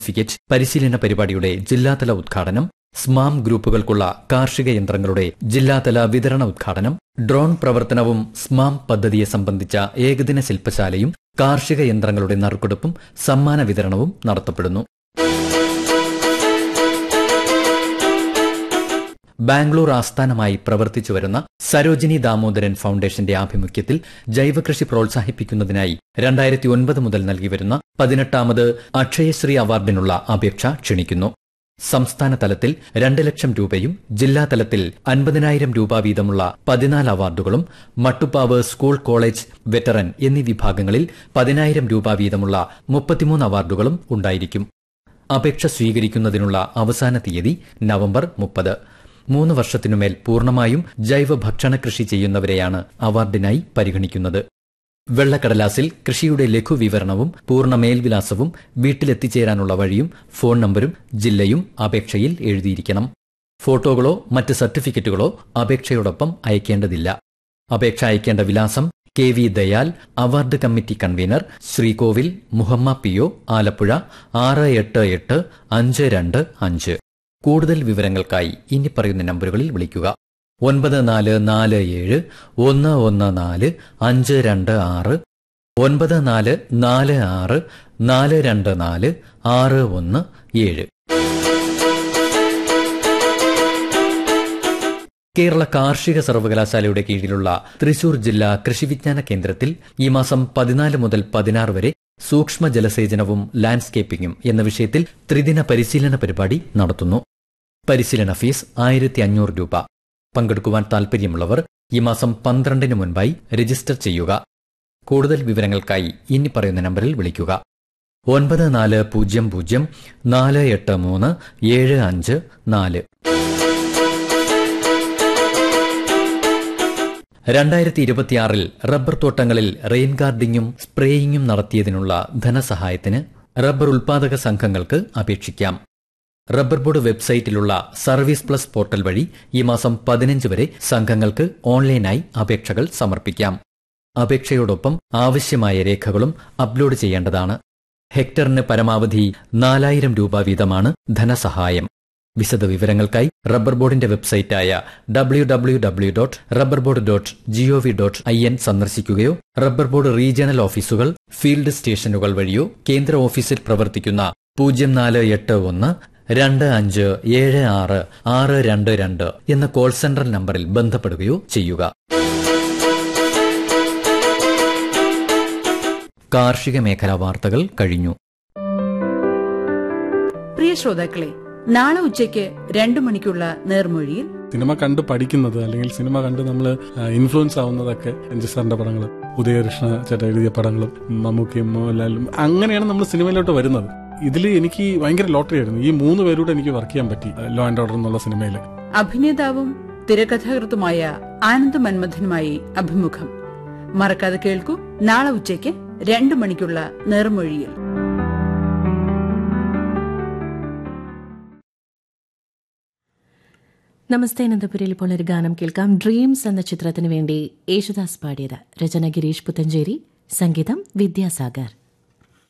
certificate പരിശീലന പരിപാടിയുടെ ജില്ലാതല ഉദ്ഘാടനം സ്മാം ഗ്രൂപ്പുകൾക്കുള്ള കാർഷിക യന്ത്രങ്ങളുടെ ജില്ലാതല വിതരണ ഉദ്ഘാടനം ഡ്രോൺ പ്രവർത്തനവും സ്മാം പദ്ധതിയെ സംബന്ധിച്ച ഏകദിന ശില്പശാലയും കാർഷിക യന്ത്രങ്ങളുടെ നറുക്കെടുപ്പും സമ്മാന വിതരണവും നടത്തപ്പെടുന്നു ബാംഗ്ലൂർ ആസ്ഥാനമായി പ്രവർത്തിച്ചു വരുന്ന സരോജിനി ദാമോദരൻ ഫൗണ്ടേഷന്റെ ആഭിമുഖ്യത്തിൽ ജൈവകൃഷി പ്രോത്സാഹിപ്പിക്കുന്നതിനായി രണ്ടായിരത്തി ഒൻപത് മുതൽ നൽകിവരുന്ന പതിനെട്ടാമത് അക്ഷയശ്രീ അവാർഡിനുള്ള അപേക്ഷ ക്ഷണിക്കുന്നു സംസ്ഥാന തലത്തിൽ രണ്ട് ലക്ഷം രൂപയും ജില്ലാ തലത്തിൽ അൻപതിനായിരം രൂപ വീതമുള്ള പതിനാല് അവാർഡുകളും മട്ടുപ്പാവ് സ്കൂൾ കോളേജ് വെറ്ററൻ എന്നീ വിഭാഗങ്ങളിൽ പതിനായിരം രൂപ വീതമുള്ള മുപ്പത്തിമൂന്ന് അവാർഡുകളും ഉണ്ടായിരിക്കും അപേക്ഷ സ്വീകരിക്കുന്നതിനുള്ള അവസാന തീയതി നവംബർ മുപ്പത് മൂന്ന് വർഷത്തിനുമേൽ പൂർണ്ണമായും ജൈവ ഭക്ഷണ കൃഷി ചെയ്യുന്നവരെയാണ് അവാർഡിനായി പരിഗണിക്കുന്നത് വെള്ളക്കടലാസിൽ കൃഷിയുടെ ലഘുവിവരണവും പൂർണ്ണ മേൽവിലാസവും വീട്ടിലെത്തിച്ചേരാനുള്ള വഴിയും ഫോൺ നമ്പരും ജില്ലയും അപേക്ഷയിൽ എഴുതിയിരിക്കണം ഫോട്ടോകളോ മറ്റ് സർട്ടിഫിക്കറ്റുകളോ അപേക്ഷയോടൊപ്പം അയക്കേണ്ടതില്ല അപേക്ഷ അയക്കേണ്ട വിലാസം K V Dayal award committee convener Sreekovil Muhamma P O Alappuzha ആറ് എട്ട് എട്ട് അഞ്ച് രണ്ട് അഞ്ച് കൂടുതൽ വിവരങ്ങൾക്കായി ഇനി പറയുന്ന നമ്പറുകളിൽ വിളിക്കുക ഒൻപത് നാല് നാല് ഏഴ് ഒന്ന് ഒന്ന് നാല് അഞ്ച് രണ്ട് ആറ് ഒൻപത് നാല് നാല് ആറ് നാല് രണ്ട് നാല് ആറ് ഒന്ന് ഏഴ് കേരള കാർഷിക സർവകലാശാലയുടെ കീഴിലുള്ള തൃശൂർ ജില്ലാ കൃഷിവിജ്ഞാന കേന്ദ്രത്തിൽ ഈ മാസം പതിനാല് മുതൽ പതിനാറ് വരെ സൂക്ഷ്മ ജലസേചനവും ലാൻഡ്സ്കേപ്പിംഗും എന്ന വിഷയത്തിൽ ത്രിദിന പരിശീലന പരിപാടി നടത്തുന്നു പരിശീലന ഫീസ് ആയിരത്തി അഞ്ഞൂറ് രൂപ പങ്കെടുക്കുവാൻ താൽപ്പര്യമുള്ളവർ ഈ മാസം പന്ത്രണ്ടിന് മുൻപായി രജിസ്റ്റർ ചെയ്യുക കൂടുതൽ വിവരങ്ങൾക്കായി ഇനി പറയുന്ന നമ്പറിൽ വിളിക്കുക ഒൻപത് നാല് പൂജ്യം പൂജ്യം നാല് എട്ട് മൂന്ന് ഏഴ് അഞ്ച് നാല് രണ്ടായിരത്തി ഇരുപത്തിയാറിൽ റബ്ബർ തോട്ടങ്ങളിൽ റെയിൻ ഗാർഡിങ്ങും സ്പ്രേയിങ്ങും നടത്തിയതിനുള്ള ധനസഹായത്തിന് റബ്ബർ ഉൽപാദക സംഘങ്ങൾക്ക് അപേക്ഷിക്കാം റബ്ബർ ബോർഡ് വെബ്സൈറ്റിലുള്ള സർവീസ് പ്ലസ് പോർട്ടൽ വഴി ഈ മാസം പതിനഞ്ച് വരെ സംഘങ്ങൾക്ക് ഓൺലൈനായി അപേക്ഷകൾ സമർപ്പിക്കാം അപേക്ഷയോടൊപ്പം ആവശ്യമായ രേഖകളും അപ്ലോഡ് ചെയ്യേണ്ടതാണ് ഹെക്ടറിന് പരമാവധി നാലായിരം രൂപ വീതമാണ് ധനസഹായം വിശദ വിവരങ്ങൾക്കായി റബ്ബർ ബോർഡിന്റെ വെബ്സൈറ്റായ W W W dot rubber board dot G O V dot I N സന്ദർശിക്കുകയോ റബ്ബർ ബോർഡ് റീജിയണൽ ഓഫീസുകൾ ഫീൽഡ് സ്റ്റേഷനുകൾ വഴിയോ കേന്ദ്ര ഓഫീസിൽ പ്രവർത്തിക്കുന്ന പൂജ്യം നാല് എട്ട് ഒന്ന് രണ്ട് അഞ്ച് ഏഴ് ആറ് ആറ് രണ്ട് രണ്ട് എന്ന കോൾ സെന്റർ നമ്പറിൽ ബന്ധപ്പെടുകയോ ചെയ്യുക കാർഷിക മേഖലാ വാർത്തകൾ കഴിഞ്ഞു പ്രിയ ശ്രോതാക്കളെ നാളെ ഉച്ചയ്ക്ക് രണ്ടു മണിക്കുള്ള നേർമൊഴിയിൽ സിനിമ കണ്ട് പഠിക്കുന്നത് അല്ലെങ്കിൽ സിനിമ കണ്ട് നമ്മൾ ഇൻഫ്ലുവൻസ് ആവുന്നതൊക്കെ എൻ ജി സാറിന്റെ പടങ്ങൾ ഉദയകൃഷ്ണ ചേട്ട എഴുതിയ പടങ്ങളും മമ്മൂക്കിയും മോഹൻലാലും അങ്ങനെയാണ് നമ്മൾ സിനിമയിലോട്ട് വരുന്നത് ഇതിൽ എനിക്ക് ഭയങ്കര ലോട്ടറി ആയിരുന്നു ഈ മൂന്ന് പേരൂടെ എനിക്ക് വർക്ക് ചെയ്യാൻ പറ്റി ലോ ആൻഡ് ഓർഡർ എന്നുള്ള സിനിമയിൽ അഭിനേതാവും തിരക്കഥാകൃത്തുമായ ആനന്ദ് മന്മഥനുമായി അഭിമുഖം മറക്കാതെ കേൾക്കൂ നാളെ ഉച്ചയ്ക്ക് രണ്ടു മണിക്കുള്ള നേർമൊഴിയിൽ നമസ്തേ അനന്തപുരിയിൽ ഇപ്പോൾ ഒരു ഗാനം കേൾക്കാം ഡ്രീംസ് എന്ന ചിത്രത്തിന് വേണ്ടി യേശുദാസ് പാടിയത് രചന ഗിരീഷ് പുത്തഞ്ചേരി സംഗീതം വിദ്യാസാഗർ